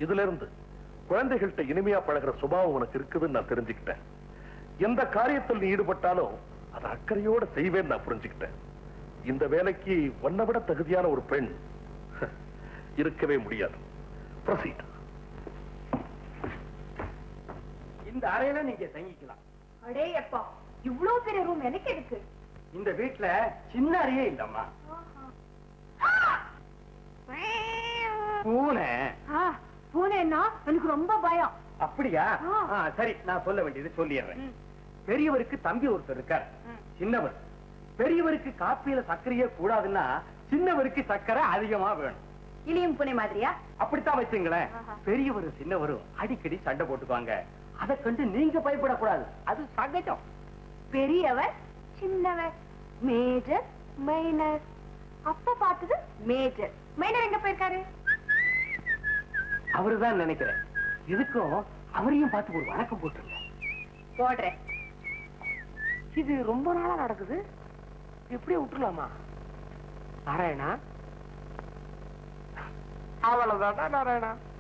இதுல இருந்து குழந்தைகள்கிட்ட இனிமையா பழகுற சுபாவம் உனக்கு இருக்குதுன்னு நான் தெரிஞ்சுக்கிட்டேன் எந்த காரியத்தில் நீ ஈடுபட்டாலும் அதை அக்கறையோட செய்வேன்னு நான் புரிஞ்சுக்கிட்டேன் இந்த வேலைக்கு உன்னை விட தகுதியான ஒரு பெண் இருக்கவே முடியாது ப்ரொசீட் இந்த அறையில நீங்க தங்கிக்கலாம் அடே அப்பா இவ்ளோ பெரிய ரூம் எனக்கு எதுக்கு இந்த வீட்ல சின்ன அறையே இல்லம்மா பூனை ஆ, பூனைன்னா எனக்கு ரொம்ப பயம் அப்படியா ஆ. ஆ, சரி நான் சொல்ல வேண்டியது சொல்லிடுறேன் பெரியவருக்கு தம்பி ஒருத்தர் இருக்கார் சின்னவர் பெரியவருக்கு காப்பியில சர்க்கரையே கூடாதுன்னா சின்னவருக்கு சர்க்கரை அதிகமா வேணும் இலியும் பூனை மாதிரியா அப்படித்தான் வச்சுங்களேன் ஆஹா. பெரியவரும் சின்னவரும் அடிக்கடி சண்டை போட்டுக்குவாங்க அதை கண்டு நீங்க பயப்படக்கூடாது அது சகஜம் பெரியவர் சின்னவர் மேஜர் மைனர் அப்ப பார்த்தது மேஜர் மைனர் எங்க போயிருக்காரு அவருதான் நினைக்கிறேன் இதுக்கும் அவரையும் பார்த்து ஒரு வணக்கம் போட்டுருங்க போடுறேன் இது ரொம்ப நாளா நடக்குது எப்படி விட்டுலாமா நாராயணா அவ்வளவுதான் நாராயணா